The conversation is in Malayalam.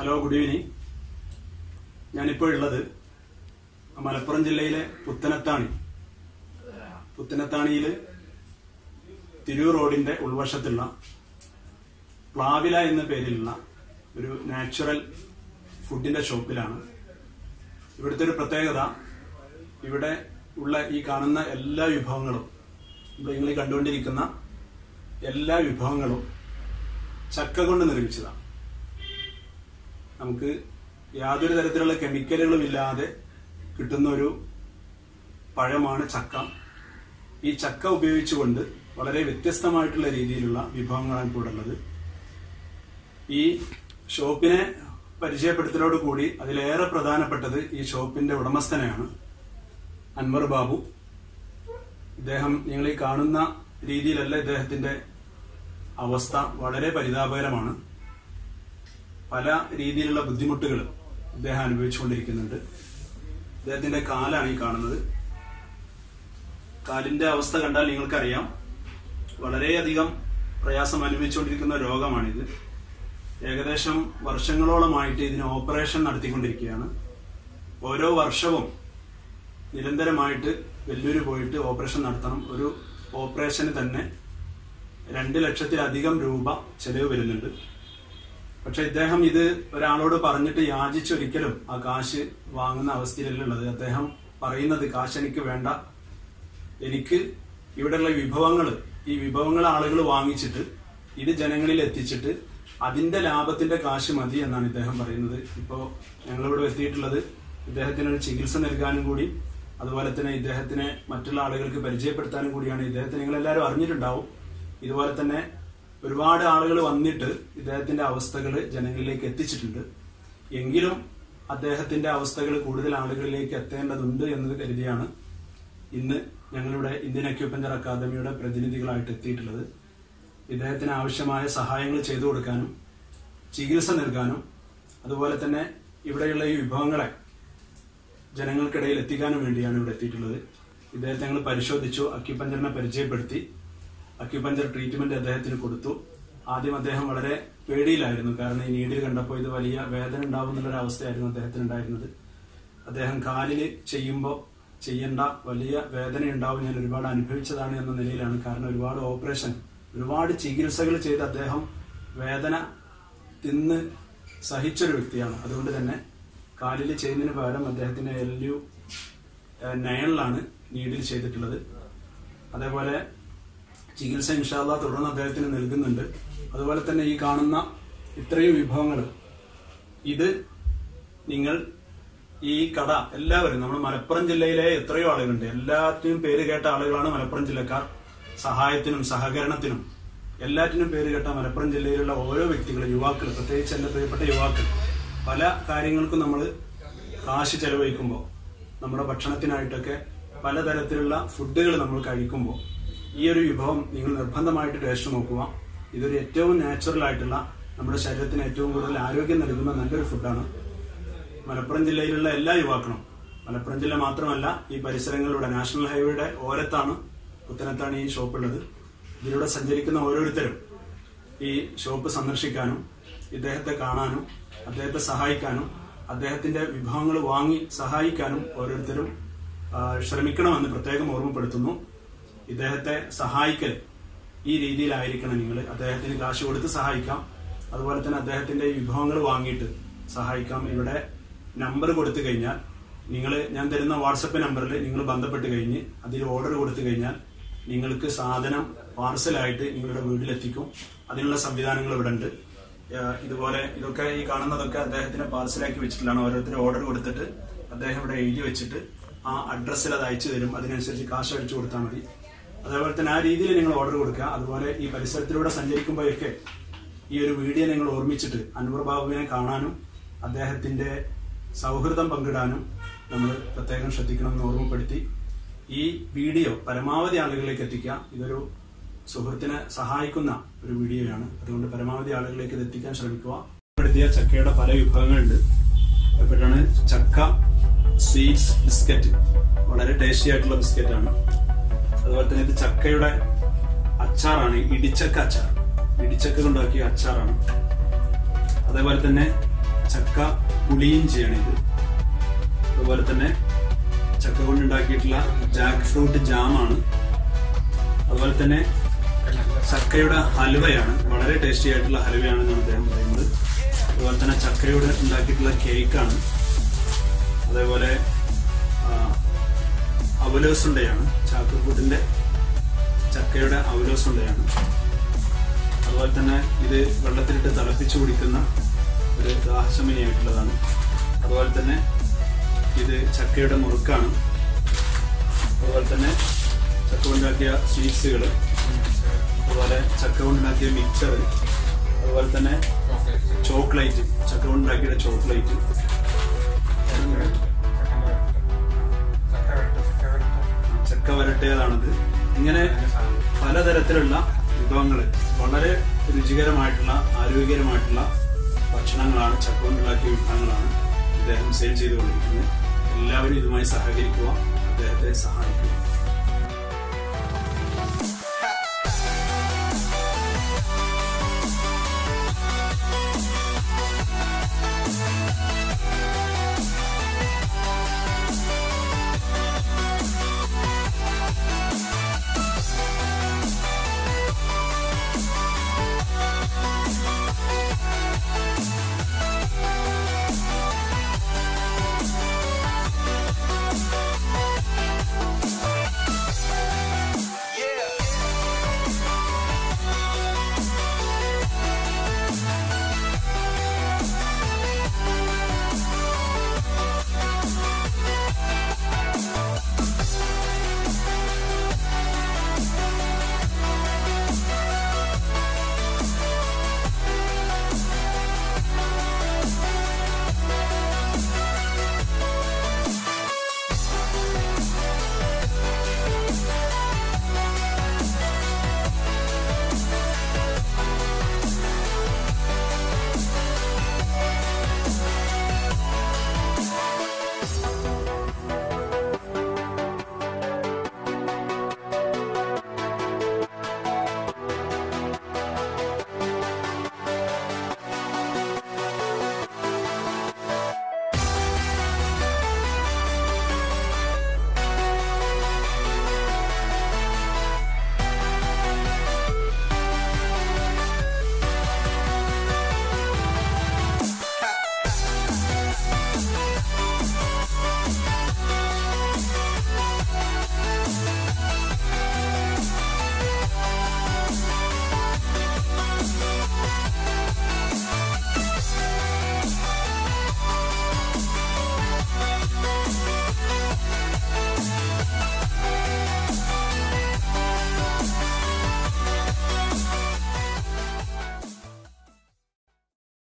ഹലോ ഗുഡ് ഈവനിങ് ഞാനിപ്പോൾ ഉള്ളത് മലപ്പുറം ജില്ലയിലെ പുത്തനത്താണി പുത്തനത്താണിയിൽ തിരൂർ റോഡിന്റെ ഉൾവശത്തുള്ള പ്ലാവില എന്ന പേരിലുള്ള ഒരു നാച്ചുറൽ ഫുഡിന്റെ ഷോപ്പിലാണ് ഇവിടുത്തെ ഒരു പ്രത്യേകത ഇവിടെ ഉള്ള ഈ കാണുന്ന എല്ലാ വിഭവങ്ങളും ഇവിടെ നിങ്ങൾ ഈ കണ്ടുകൊണ്ടിരിക്കുന്ന എല്ലാ വിഭവങ്ങളും ചക്ക കൊണ്ട് നിർമ്മിച്ചതാണ് നമുക്ക് യാതൊരു തരത്തിലുള്ള കെമിക്കലുകളും ഇല്ലാതെ കിട്ടുന്ന ഒരു പഴമാണ് ചക്ക ഈ ചക്ക ഉപയോഗിച്ചുകൊണ്ട് വളരെ വ്യത്യസ്തമായിട്ടുള്ള രീതിയിലുള്ള വിഭവങ്ങളാണ് ഇപ്പോൾ ഉള്ളത് ഈ ഷോപ്പിനെ പരിചയപ്പെടുത്തലോട് കൂടി അതിലേറെ പ്രധാനപ്പെട്ടത് ഈ ഷോപ്പിന്റെ ഉടമസ്ഥനെയാണ് അൻവർ ബാബു ഇദ്ദേഹം നിങ്ങൾ ഈ കാണുന്ന രീതിയിലല്ല ഇദ്ദേഹത്തിന്റെ അവസ്ഥ വളരെ പരിതാപകരമാണ് പല രീതിയിലുള്ള ബുദ്ധിമുട്ടുകൾ ഇദ്ദേഹം അനുഭവിച്ചുകൊണ്ടിരിക്കുന്നുണ്ട് ഇദ്ദേഹത്തിന്റെ കാലാണ് ഈ കാണുന്നത് കാലിന്റെ അവസ്ഥ കണ്ടാൽ നിങ്ങൾക്കറിയാം വളരെയധികം പ്രയാസം അനുഭവിച്ചുകൊണ്ടിരിക്കുന്ന രോഗമാണിത് ഏകദേശം വർഷങ്ങളോളമായിട്ട് ഇതിന് ഓപ്പറേഷൻ നടത്തിക്കൊണ്ടിരിക്കുകയാണ് ഓരോ വർഷവും നിരന്തരമായിട്ട് വെല്ലൂര് പോയിട്ട് ഓപ്പറേഷൻ നടത്തണം ഒരു ഓപ്പറേഷന് തന്നെ രണ്ട് ലക്ഷത്തിലധികം രൂപ ചെലവ് വരുന്നുണ്ട് പക്ഷെ ഇദ്ദേഹം ഇത് ഒരാളോട് പറഞ്ഞിട്ട് യാചിച്ചൊരിക്കലും ആ കാശ് വാങ്ങുന്ന അവസ്ഥയിലുള്ളത് അദ്ദേഹം പറയുന്നത് കാശ് എനിക്ക് വേണ്ട എനിക്ക് ഇവിടെയുള്ള വിഭവങ്ങൾ ഈ വിഭവങ്ങൾ ആളുകൾ വാങ്ങിച്ചിട്ട് ഇത് ജനങ്ങളിൽ എത്തിച്ചിട്ട് അതിന്റെ ലാഭത്തിന്റെ കാശ് മതി എന്നാണ് ഇദ്ദേഹം പറയുന്നത് ഇപ്പോ ഞങ്ങളിവിടെ എത്തിയിട്ടുള്ളത് ഇദ്ദേഹത്തിന് ഒരു ചികിത്സ നൽകാനും കൂടി അതുപോലെ തന്നെ ഇദ്ദേഹത്തിനെ മറ്റുള്ള ആളുകൾക്ക് പരിചയപ്പെടുത്താനും കൂടിയാണ് ഇദ്ദേഹത്തെ നിങ്ങൾ എല്ലാവരും അറിഞ്ഞിട്ടുണ്ടാവും ഇതുപോലെ തന്നെ ഒരുപാട് ആളുകൾ വന്നിട്ട് ഇദ്ദേഹത്തിന്റെ അവസ്ഥകൾ ജനങ്ങളിലേക്ക് എത്തിച്ചിട്ടുണ്ട് എങ്കിലും അദ്ദേഹത്തിന്റെ അവസ്ഥകൾ കൂടുതൽ ആളുകളിലേക്ക് എത്തേണ്ടതുണ്ട് എന്ന് കരുതിയാണ് ഇന്ന് ഞങ്ങളിവിടെ ഇന്ത്യൻ അക്യൂപഞ്ചർ അക്കാദമിയുടെ പ്രതിനിധികളായിട്ട് എത്തിയിട്ടുള്ളത് ഇദ്ദേഹത്തിന് ആവശ്യമായ സഹായങ്ങൾ ചെയ്തു കൊടുക്കാനും ചികിത്സ നൽകാനും അതുപോലെ തന്നെ ഇവിടെയുള്ള ഈ വിഭവങ്ങളെ ജനങ്ങൾക്കിടയിൽ എത്തിക്കാനും വേണ്ടിയാണ് ഇവിടെ എത്തിയിട്ടുള്ളത് ഇദ്ദേഹത്തെ ഞങ്ങൾ പരിശോധിച്ചു അക്യുപഞ്ചറിനെ പരിചയപ്പെടുത്തി അക്യുപഞ്ചർ ട്രീറ്റ്മെന്റ് അദ്ദേഹത്തിന് കൊടുത്തു ആദ്യം അദ്ദേഹം വളരെ പേടിയിലായിരുന്നു കാരണം ഈ നീഡിൽ കണ്ടപ്പോൾ ഇത് വലിയ വേദന ഉണ്ടാവും എന്നുള്ളൊരു അവസ്ഥയായിരുന്നു അദ്ദേഹത്തിന് ഉണ്ടായിരുന്നത് അദ്ദേഹം കാലിൽ ചെയ്യുമ്പോൾ ചെയ്യേണ്ട വലിയ വേദന ഉണ്ടാവും ഞാൻ ഒരുപാട് അനുഭവിച്ചതാണ് എന്ന നിലയിലാണ് കാരണം ഒരുപാട് ഓപ്പറേഷൻ ഒരുപാട് ചികിത്സകൾ ചെയ്ത് അദ്ദേഹം വേദന തിന്ന് സഹിച്ചൊരു വ്യക്തിയാണ് അതുകൊണ്ട് തന്നെ കാലിൽ ചെയ്യുന്നതിന് പകരം അദ്ദേഹത്തിന് എൽ യു നയനിലാണ് നീഡിൽ ചെയ്തിട്ടുള്ളത് അതേപോലെ ചികിത്സ ഇൻഷാല്ല തുടർന്ന് അദ്ദേഹത്തിന് നൽകുന്നുണ്ട് അതുപോലെ തന്നെ ഈ കാണുന്ന ഇത്രയും വിഭവങ്ങൾ ഇത് നിങ്ങൾ ഈ കട എല്ലാവരും നമ്മുടെ മലപ്പുറം ജില്ലയിലെ എത്രയോ ആളുകളുണ്ട് എല്ലാറ്റിനും പേര് കേട്ട ആളുകളാണ് മലപ്പുറം ജില്ലക്കാർ സഹായത്തിനും സഹകരണത്തിനും എല്ലാറ്റിനും പേര് കേട്ട മലപ്പുറം ജില്ലയിലുള്ള ഓരോ വ്യക്തികളും യുവാക്കൾ പ്രത്യേകിച്ച് എന്റെ പ്രിയപ്പെട്ട യുവാക്കൾ പല കാര്യങ്ങൾക്കും നമ്മൾ കാശ് ചെലവഴിക്കുമ്പോൾ നമ്മുടെ ഭക്ഷണത്തിനായിട്ടൊക്കെ പലതരത്തിലുള്ള ഫുഡുകൾ നമ്മൾ കഴിക്കുമ്പോൾ ഈ ഒരു വിഭവം നിങ്ങൾ നിർബന്ധമായിട്ട് ടേസ്റ്റ് നോക്കുക ഇതൊരു ഏറ്റവും നാച്ചുറൽ ആയിട്ടുള്ള നമ്മുടെ ശരീരത്തിന് ഏറ്റവും കൂടുതൽ ആരോഗ്യം നൽകുന്ന നല്ലൊരു ഫുഡാണ് മലപ്പുറം ജില്ലയിലുള്ള എല്ലാ യുവാക്കളും മലപ്പുറം ജില്ല മാത്രമല്ല ഈ പരിസരങ്ങളിലൂടെ നാഷണൽ ഹൈവേയുടെ ഓരത്താണ് പുത്തനത്താണ് ഈ ഷോപ്പുള്ളത് ഇതിലൂടെ സഞ്ചരിക്കുന്ന ഓരോരുത്തരും ഈ ഷോപ്പ് സന്ദർശിക്കാനും ഇദ്ദേഹത്തെ കാണാനും അദ്ദേഹത്തെ സഹായിക്കാനും അദ്ദേഹത്തിന്റെ വിഭവങ്ങൾ വാങ്ങി സഹായിക്കാനും ഓരോരുത്തരും ആ, ശ്രമിക്കണമെന്ന് പ്രത്യേകം ഓർമ്മപ്പെടുത്തുന്നു ഇദ്ദേഹത്തെ സഹായിക്കൽ ഈ രീതിയിലായിരിക്കണം നിങ്ങൾ അദ്ദേഹത്തിന് കാശ് കൊടുത്ത് സഹായിക്കാം അതുപോലെ തന്നെ അദ്ദേഹത്തിന്റെ ഈ വിഭവങ്ങൾ വാങ്ങിയിട്ട് സഹായിക്കാം ഇവിടെ നമ്പർ കൊടുത്തു കഴിഞ്ഞാൽ നിങ്ങൾ ഞാൻ തരുന്ന വാട്സപ്പ് നമ്പറിൽ നിങ്ങൾ ബന്ധപ്പെട്ട് കഴിഞ്ഞ് അതിൽ ഓർഡർ കൊടുത്തു കഴിഞ്ഞാൽ നിങ്ങൾക്ക് സാധനം പാർസലായിട്ട് നിങ്ങളുടെ വീട്ടിലെത്തിക്കും അതിനുള്ള സംവിധാനങ്ങൾ ഇവിടെ ഉണ്ട് ഏഹ് ഇതുപോലെ ഇതൊക്കെ ഈ കാണുന്നതൊക്കെ അദ്ദേഹത്തിന് പാർസലാക്കി വെച്ചിട്ടുള്ളതാണ് ഓരോരുത്തർ ഓർഡർ കൊടുത്തിട്ട് അദ്ദേഹം ഇവിടെ എഴുതി വെച്ചിട്ട് ആ അഡ്രസ്സിൽ അത് അയച്ചു തരും അതിനനുസരിച്ച് കാശ് അടിച്ചു കൊടുത്താൽ മതി അതേപോലെ തന്നെ ആ രീതിയിൽ നിങ്ങൾ ഓർഡർ കൊടുക്കുക അതുപോലെ ഈ പരിസരത്തിലൂടെ സഞ്ചരിക്കുമ്പോഴൊക്കെ ഈ ഒരു വീഡിയോ നിങ്ങൾ ഓർമ്മിച്ചിട്ട് അൻവർ ബാബുവിനെ കാണാനും അദ്ദേഹത്തിന്റെ സൗഹൃദം പങ്കിടാനും നമ്മൾ പ്രത്യേകം ശ്രദ്ധിക്കണമെന്ന് ഓർമ്മപ്പെടുത്തി ഈ വീഡിയോ പരമാവധി ആളുകളിലേക്ക് എത്തിക്കുക ഇതൊരു സുഹൃത്തിനെ സഹായിക്കുന്ന ഒരു വീഡിയോയാണ് അതുകൊണ്ട് പരമാവധി ആളുകളിലേക്ക് ഇത് എത്തിക്കാൻ ശ്രമിക്കുക ഉൾപ്പെടുത്തിയ ചക്കയുടെ പല വിഭവങ്ങളുണ്ട് അപ്പോഴാണ് ചക്ക സ്വീറ്റ്സ് ബിസ്ക്കറ്റ് വളരെ ടേസ്റ്റി ആയിട്ടുള്ള ബിസ്ക്കറ്റാണ് അതുപോലെ തന്നെ ഇത് ചക്കയുടെ അച്ചാറാണ് ഇടിച്ചക്ക അച്ചാർ ഇടിച്ചക്ക കൊണ്ടാക്കിയ അച്ചാറാണ് അതേപോലെ തന്നെ ചക്ക പുളിയിഞ്ചിയാണ് ഇത് അതുപോലെ തന്നെ ചക്ക കൊണ്ടുണ്ടാക്കിയിട്ടുള്ള ജാക്ക് ഫ്രൂട്ട് ജാമാണ് അതുപോലെ തന്നെ ചക്കയുടെ ഹലുവയാണ് വളരെ ടേസ്റ്റി ആയിട്ടുള്ള ഹലുവയാണെന്നാണ് അദ്ദേഹം പറയുന്നത് അതുപോലെ തന്നെ ചക്കയുടെ ഉണ്ടാക്കിയിട്ടുള്ള കേക്കാണ് അതേപോലെ ആ, അവലോസുണ്ടയാണ് ചാക്കക്കൂട്ടിന്റെ ചക്കയുടെ അവലോസുണ്ടയാണ് അതുപോലെ തന്നെ ഇത് വെള്ളത്തിലിട്ട് തിളപ്പിച്ചു കുടിക്കുന്ന ഒരു ദാഹശമനിയായിട്ടുള്ളതാണ് അതുപോലെ തന്നെ ഇത് ചക്കയുടെ മുറുക്കാണ് അതുപോലെ തന്നെ ചക്ക കൊണ്ടുണ്ടാക്കിയ സ്വീറ്റ്സുകൾ അതുപോലെ ചക്ക കൊണ്ടുണ്ടാക്കിയ മിക്സർ അതുപോലെ തന്നെ ചോക്ലേറ്റ് ചക്ക കൊണ്ടുണ്ടാക്കിയ ചോക്ലേറ്റ് ചക്ക വരട്ടിയതാണിത് ഇങ്ങനെ പലതരത്തിലുള്ള വിഭവങ്ങൾ വളരെ രുചികരമായിട്ടുള്ള ആരോഗ്യകരമായിട്ടുള്ള ഭക്ഷണങ്ങളാണ് ചക്ക കൊണ്ടുണ്ടാക്കിയ വിഭവങ്ങളാണ് ഇദ്ദേഹം സെയിൽ ചെയ്തുകൊണ്ടിരിക്കുന്നത് എല്ലാവരും ഇതുമായി സഹകരിക്കുക അദ്ദേഹത്തെ സഹായിക്കുക